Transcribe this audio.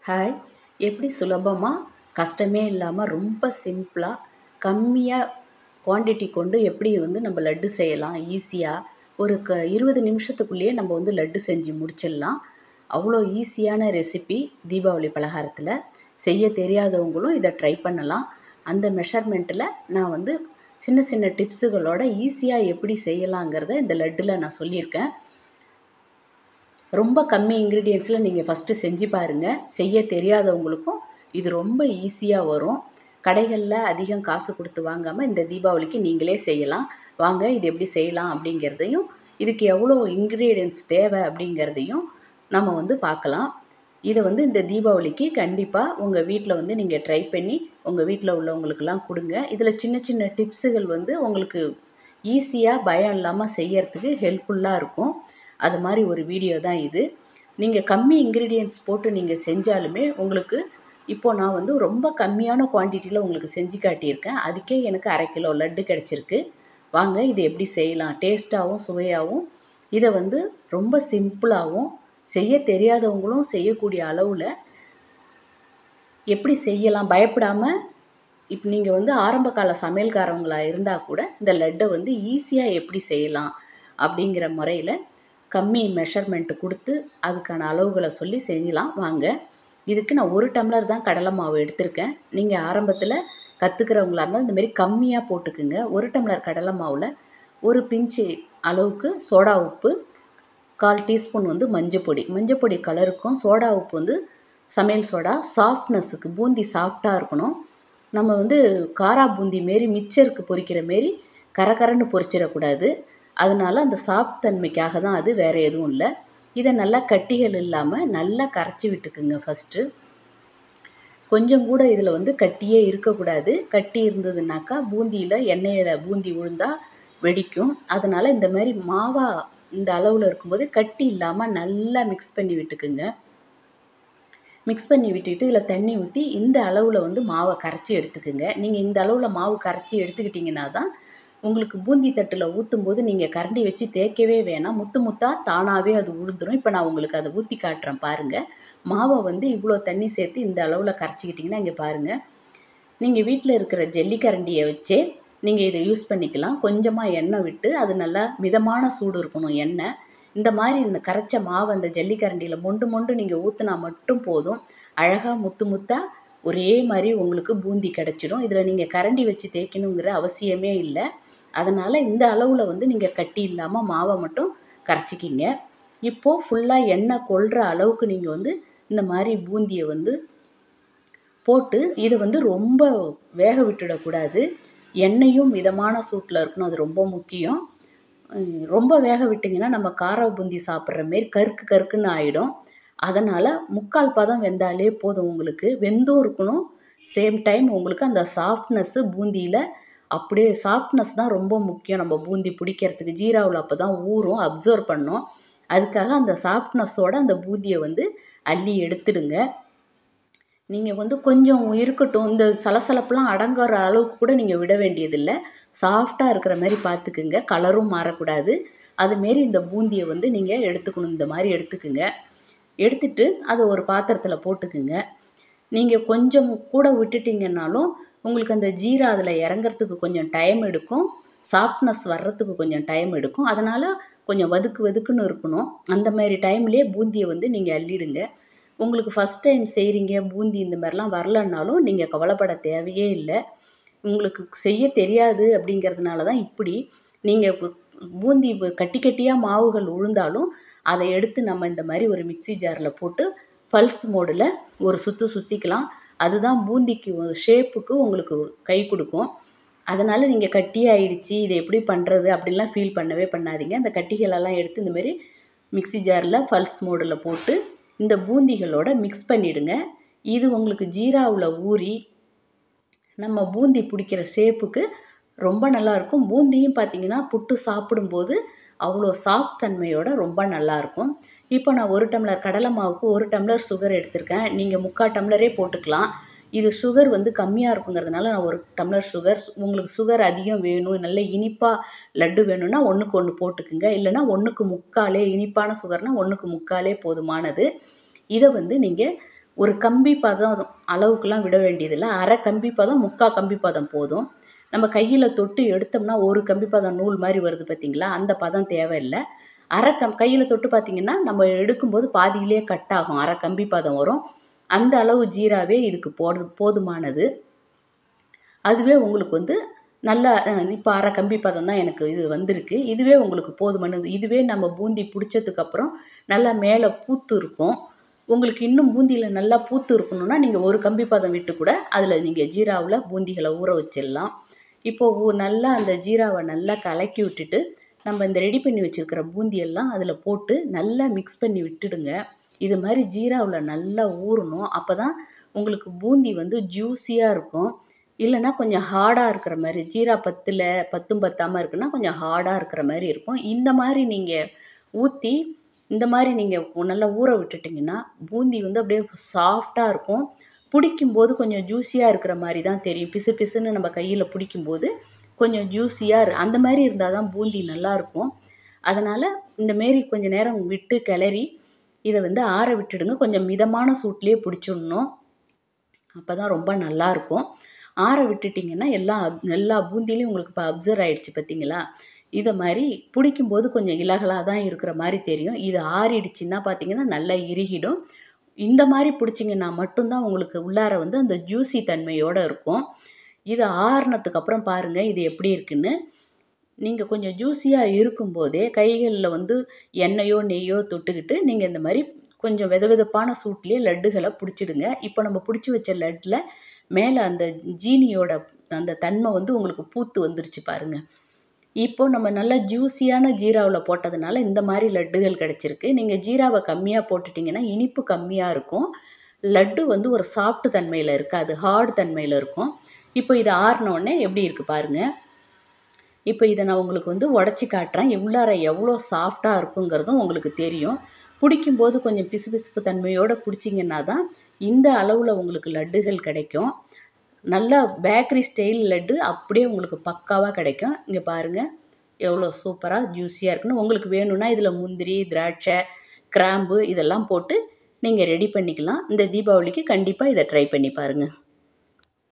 hi எப்படி சுலபமாக கஷ்டமே இல்லாமல் ரொம்ப சிம்பிளாக கம்மியாக குவான்டிட்டி கொண்டு எப்படி வந்து நம்ம லட்டு செய்யலாம் ஈஸியாக ஒரு க இருபது நிமிஷத்துக்குள்ளேயே நம்ம வந்து லட்டு செஞ்சு முடிச்சிடலாம் அவ்வளோ ஈஸியான ரெசிபி தீபாவளி பலகாரத்தில் செய்ய தெரியாதவங்களும் இதை ட்ரை பண்ணலாம் அந்த மெஷர்மெண்ட்டில் நான் வந்து சின்ன சின்ன டிப்ஸுகளோட ஈஸியாக எப்படி செய்யலாங்கிறத இந்த லட்டில் நான் சொல்லியிருக்கேன் ரொம்ப கம்மி இன்க்ரீடியன்ஸில் நீங்கள் ஃபஸ்ட்டு செஞ்சு பாருங்கள் செய்ய தெரியாதவங்களுக்கும் இது ரொம்ப ஈஸியாக வரும் கடைகளில் அதிகம் காசு கொடுத்து வாங்காமல் இந்த தீபாவளிக்கு நீங்களே செய்யலாம் வாங்க இது எப்படி செய்யலாம் அப்படிங்கிறதையும் இதுக்கு எவ்வளோ இன்க்ரீடியன்ஸ் தேவை அப்படிங்கிறதையும் நம்ம வந்து பார்க்கலாம் இதை வந்து இந்த தீபாவளிக்கு கண்டிப்பாக உங்கள் வீட்டில் வந்து நீங்கள் ட்ரை பண்ணி உங்கள் வீட்டில் உள்ளவங்களுக்கெல்லாம் கொடுங்க இதில் சின்ன சின்ன டிப்ஸுகள் வந்து உங்களுக்கு ஈஸியாக பயம் இல்லாமல் செய்யறதுக்கு ஹெல்ப்ஃபுல்லாக இருக்கும் அது மாதிரி ஒரு வீடியோ தான் இது நீங்கள் கம்மி இன்க்ரீடியன்ஸ் போட்டு நீங்கள் செஞ்சாலுமே உங்களுக்கு இப்போது நான் வந்து ரொம்ப கம்மியான குவான்டிட்டியில் உங்களுக்கு செஞ்சு காட்டியிருக்கேன் அதுக்கே எனக்கு அரை கிலோ லட்டு கிடச்சிருக்கு வாங்க இது எப்படி செய்யலாம் டேஸ்ட்டாகவும் சுவையாகவும் இதை வந்து ரொம்ப சிம்பிளாகவும் செய்ய தெரியாதவங்களும் செய்யக்கூடிய அளவில் எப்படி செய்யலாம் பயப்படாமல் இப்போ நீங்கள் வந்து ஆரம்ப கால சமையல்காரவங்களாக இருந்தால் கூட இந்த லட்டை வந்து ஈஸியாக எப்படி செய்யலாம் அப்படிங்கிற முறையில் கம்மி மெஷர்மெண்ட்டு கொடுத்து அதுக்கான அளவுகளை சொல்லி செய்யலாம் வாங்க இதுக்கு நான் ஒரு டம்ளர் தான் கடலை மாவு எடுத்திருக்கேன் நீங்கள் ஆரம்பத்தில் கற்றுக்கிறவங்களா இருந்தால் இந்தமாரி கம்மியாக போட்டுக்குங்க ஒரு டம்ளர் கடலை மாவில் ஒரு பிஞ்சு அளவுக்கு சோடா உப்பு கால் டீஸ்பூன் வந்து மஞ்சப்பொடி மஞ்சப்பொடி கலருக்கும் சோடா உப்பு வந்து சமையல் சோடா சாஃப்ட்னஸுக்கு பூந்தி சாஃப்டாக இருக்கணும் நம்ம வந்து காரா பூந்தி மாரி மிச்சருக்கு பொரிக்கிற மாரி கரகரன்னு பொரிச்சிடக்கூடாது அதனால் அந்த சாஃப்ட் தன்மைக்காக தான் அது வேறு எதுவும் இல்லை இதை நல்லா கட்டிகள் இல்லாமல் நல்லா கரைச்சி விட்டுக்குங்க ஃபஸ்ட்டு கொஞ்சம் கூட இதில் வந்து கட்டியே இருக்கக்கூடாது கட்டி இருந்ததுனாக்கா பூந்தியில் எண்ணெயில் பூந்தி விழுந்தால் வெடிக்கும் அதனால் இந்த மாதிரி மாவா இந்த அளவில் இருக்கும்போது கட்டி இல்லாமல் நல்லா மிக்ஸ் பண்ணி விட்டுக்குங்க மிக்ஸ் பண்ணி விட்டுட்டு இதில் தண்ணி ஊற்றி இந்த அளவில் வந்து மாவை கரைச்சி எடுத்துக்குங்க நீங்கள் இந்த அளவில் மாவு கரைச்சி எடுத்துக்கிட்டிங்கன்னா தான் உங்களுக்கு பூந்தி தட்டில் ஊற்றும் போது நீங்கள் கரண்டி வச்சு தேய்க்கவே வேணாம் முத்து முத்தாக தானாகவே அது உழுந்துடும் இப்போ நான் உங்களுக்கு அதை ஊற்றி காட்டுறேன் பாருங்கள் மாவை வந்து இவ்வளோ தண்ணி சேர்த்து இந்த அளவில் கரைச்சிக்கிட்டிங்கன்னா இங்கே பாருங்கள் நீங்கள் வீட்டில் இருக்கிற ஜல்லிக்கரண்டியை வச்சே நீங்கள் இதை யூஸ் பண்ணிக்கலாம் கொஞ்சமாக எண்ணெய் விட்டு அது நல்லா மிதமான சூடு இருக்கணும் எண்ணெய் இந்த மாதிரி இந்த கரைச்ச மாவை அந்த ஜல்லிக்கரண்டியில் மொண்டு மொண்டு நீங்கள் ஊற்றினா மட்டும் போதும் அழகாக முத்து முத்தாக ஒரே மாதிரி உங்களுக்கு பூந்தி கிடச்சிடும் இதில் நீங்கள் கரண்டி வச்சு தேய்க்கணுங்கிற அவசியமே இல்லை அதனால் இந்த அளவில் வந்து நீங்கள் கட்டி இல்லாமல் மாவை மட்டும் கரைச்சிக்கிங்க இப்போது ஃபுல்லாக எண்ணெய் கொள்கிற அளவுக்கு நீங்கள் வந்து இந்த மாதிரி பூந்தியை வந்து போட்டு இதை வந்து ரொம்ப வேக விட்டுடக்கூடாது எண்ணெயும் மிதமான சூட்டில் இருக்கணும் அது ரொம்ப முக்கியம் ரொம்ப வேக விட்டிங்கன்னா நம்ம கார பூந்தி சாப்பிட்ற மாரி கருக்கு கருக்குன்னு ஆகிடும் அதனால் முக்கால் பதம் வெந்தாலே போதும் உங்களுக்கு வெந்தும் இருக்கணும் சேம் டைம் உங்களுக்கு அந்த சாஃப்ட்னஸ்ஸு பூந்தியில் அப்படியே சாஃப்ட்னஸ் தான் ரொம்ப முக்கியம் நம்ம பூந்தி பிடிக்கிறதுக்கு ஜீராவில் அப்போ தான் ஊறும் அப்சர்வ் பண்ணும் அதுக்காக அந்த சாஃப்ட்னஸோடு அந்த பூந்தியை வந்து அள்ளி எடுத்துடுங்க நீங்கள் வந்து கொஞ்சம் இருக்கட்டும் இந்த சலசலப்புலாம் அடங்குற அளவுக்கு கூட நீங்கள் விட வேண்டியதில்லை சாஃப்டாக இருக்கிற மாதிரி பார்த்துக்குங்க கலரும் மாறக்கூடாது அதுமாரி இந்த பூந்தியை வந்து நீங்கள் எடுத்துக்கணும் இந்த மாதிரி எடுத்துக்குங்க எடுத்துட்டு அதை ஒரு பாத்திரத்தில் போட்டுக்குங்க நீங்கள் கொஞ்சம் கூட விட்டுட்டிங்கன்னாலும் உங்களுக்கு அந்த ஜீரா அதில் இறங்கிறதுக்கு கொஞ்சம் டைம் எடுக்கும் சாஃப்ட்னஸ் வர்றதுக்கு கொஞ்சம் டைம் எடுக்கும் அதனால் கொஞ்சம் வதுக்கு வதுக்குன்னு இருக்கணும் அந்த மாதிரி டைம்லேயே பூந்தியை வந்து நீங்கள் அள்ளிடுங்க உங்களுக்கு ஃபஸ்ட் டைம் செய்கிறீங்க பூந்தி இந்த மாதிரிலாம் வரலன்னாலும் நீங்கள் கவலைப்பட தேவையே இல்லை உங்களுக்கு செய்ய தெரியாது அப்படிங்கிறதுனால தான் இப்படி நீங்கள் பூந்தி கட்டி கட்டியாக மாவுகள் உழுந்தாலும் அதை எடுத்து நம்ம இந்த மாதிரி ஒரு மிக்சி ஜாரில் போட்டு பல்ஸ் மோடில் ஒரு சுற்று சுற்றிக்கலாம் அதுதான் பூந்திக்கு ஷேப்புக்கு உங்களுக்கு கை கொடுக்கும் அதனால் நீங்கள் கட்டி ஆயிடுச்சு இதை எப்படி பண்ணுறது அப்படின்லாம் ஃபீல் பண்ணவே பண்ணாதீங்க அந்த கட்டிகளெல்லாம் எடுத்து இந்த மாதிரி மிக்சி ஜாரில் பல்ஸ் மோடில் போட்டு இந்த பூந்திகளோட மிக்ஸ் பண்ணிவிடுங்க இது உங்களுக்கு ஜீராவில் ஊறி நம்ம பூந்தி பிடிக்கிற ஷேப்புக்கு ரொம்ப நல்லாயிருக்கும் பூந்தியும் பார்த்திங்கன்னா புட்டு சாப்பிடும்போது அவ்வளோ சாஃப்ட் தன்மையோட ரொம்ப நல்லாயிருக்கும் இப்போ நான் ஒரு டம்ளர் கடலை மாவுக்கு ஒரு டம்ளர் சுகர் எடுத்திருக்கேன் நீங்கள் முக்கால் டம்ளரே போட்டுக்கலாம் இது சுகர் வந்து கம்மியாக இருக்குங்கிறதுனால நான் ஒரு டம்ளர் சுகர் உங்களுக்கு சுகர் அதிகம் வேணும் நல்ல இனிப்பாக லட்டு வேணும்னா ஒன்றுக்கு ஒன்று போட்டுக்குங்க இல்லைனா ஒன்றுக்கு முக்காலே இனிப்பான சுகர்னால் ஒன்றுக்கு முக்காலே போதுமானது இதை வந்து நீங்கள் ஒரு கம்பி பதம் அளவுக்குலாம் விட வேண்டியதில்லை அரை கம்பி பதம் முக்கால் கம்பி பதம் போதும் நம்ம கையில் தொட்டு எடுத்தோம்னா ஒரு கம்பி பதம் நூல் மாதிரி வருது பார்த்தீங்களா அந்த பதம் தேவையில்லை அரை கம் கையில் தொட்டு பார்த்தீங்கன்னா நம்ம எடுக்கும்போது பாதியிலே கட் ஆகும் அரை கம்பி பதம் வரும் அந்த அளவு ஜீராவே இதுக்கு போடு போதுமானது அதுவே உங்களுக்கு வந்து நல்லா இப்போ அரை கம்பி பதம் தான் எனக்கு இது வந்திருக்கு இதுவே உங்களுக்கு போதுமானது இதுவே நம்ம பூந்தி பிடிச்சதுக்கப்புறம் நல்லா மேலே பூத்து இருக்கும் உங்களுக்கு இன்னும் பூந்தியில் நல்லா பூத்து இருக்கணும்னா நீங்கள் ஒரு கம்பி பதம் விட்டு கூட அதில் நீங்கள் ஜீராவில் பூந்திகளை ஊற வச்சிடலாம் இப்போது நல்லா அந்த ஜீராவை நல்லா கலக்கி விட்டுட்டு நம்ம இந்த ரெடி பண்ணி வச்சுருக்கிற பூந்தியெல்லாம் அதில் போட்டு நல்லா மிக்ஸ் பண்ணி விட்டுடுங்க இது மாதிரி ஜீராவில் நல்லா ஊறணும் அப்போ தான் உங்களுக்கு பூந்தி வந்து ஜூஸியாக இருக்கும் இல்லைன்னா கொஞ்சம் ஹார்டாக இருக்கிற மாதிரி ஜீரா பத்தில் பத்தும் பத்தாமல் இருக்குன்னா கொஞ்சம் ஹார்டாக இருக்கிற மாதிரி இருக்கும் இந்த மாதிரி நீங்கள் ஊற்றி இந்த மாதிரி நீங்கள் நல்லா ஊற விட்டுட்டிங்கன்னா பூந்தி வந்து அப்படியே சாஃப்டாக இருக்கும் பிடிக்கும்போது கொஞ்சம் ஜூஸியாக இருக்கிற மாதிரி தான் தெரியும் பிசு பிசுன்னு நம்ம கையில் பிடிக்கும்போது கொஞ்சம் ஜூஸியாக அந்த மாதிரி இருந்தால் தான் பூந்தி நல்லாயிருக்கும் அதனால் இந்த மாரி கொஞ்சம் நேரம் விட்டு கிளறி இதை வந்து ஆற விட்டுடுங்க கொஞ்சம் மிதமான சூட்லேயே பிடிச்சிடணும் அப்போ தான் ரொம்ப நல்லாயிருக்கும் ஆற விட்டுட்டிங்கன்னா எல்லா எல்லா பூந்திலையும் உங்களுக்கு இப்போ அப்சர்வ் ஆகிடுச்சு பார்த்தீங்களா இதை மாதிரி பிடிக்கும்போது கொஞ்சம் இலகலாக தான் இருக்கிற மாதிரி தெரியும் இது ஆறிடுச்சுன்னா பார்த்தீங்கன்னா நல்லா இறுகிடும் இந்த மாதிரி பிடிச்சிங்கன்னா மட்டும்தான் உங்களுக்கு உள்ளார வந்து அந்த ஜூஸி தன்மையோடு இருக்கும் இது ஆறுனதுக்கு அப்புறம் பாருங்கள் இது எப்படி இருக்குன்னு நீங்கள் கொஞ்சம் ஜூஸியாக இருக்கும்போதே கைகளில் வந்து எண்ணெயோ நெய்யோ தொட்டுக்கிட்டு நீங்கள் இந்த மாதிரி கொஞ்சம் வெத வெதப்பான சூட்லேயே லட்டுகளை பிடிச்சிடுங்க இப்போ நம்ம பிடிச்சி வச்ச லட்டில் மேலே அந்த ஜீனியோட அந்த தன்மை வந்து உங்களுக்கு பூத்து வந்துருச்சு பாருங்கள் இப்போ நம்ம நல்லா ஜூஸியான ஜீராவில் போட்டதுனால இந்த மாதிரி லட்டுகள் கிடச்சிருக்கு நீங்கள் ஜீராவை கம்மியாக போட்டுட்டிங்கன்னா இனிப்பு கம்மியாக இருக்கும் லட்டு வந்து ஒரு சாஃப்ட் தன்மையில் இருக்காது ஹார்ட் தன்மையில் இருக்கும் இப்போ இது ஆறினோடனே எப்படி இருக்குது பாருங்கள் இப்போ இதை நான் உங்களுக்கு வந்து உடச்சி காட்டுறேன் உள்ளார எவ்வளோ சாஃப்டாக இருக்குங்கிறதும் உங்களுக்கு தெரியும் பிடிக்கும்போது கொஞ்சம் பிசுபிசுப்பு தன்மையோடு பிடிச்சிங்கன்னா தான் இந்த அளவில் உங்களுக்கு லட்டுகள் கிடைக்கும் நல்லா பேக்கரி ஸ்டைல் லட்டு அப்படியே உங்களுக்கு பக்காவாக கிடைக்கும் இங்கே பாருங்கள் எவ்வளோ சூப்பராக ஜூஸியாக இருக்குன்னு உங்களுக்கு வேணும்னா இதில் முந்திரி திராட்சை கிராம்பு இதெல்லாம் போட்டு நீங்கள் ரெடி பண்ணிக்கலாம் இந்த தீபாவளிக்கு கண்டிப்பாக இதை ட்ரை பண்ணி பாருங்கள்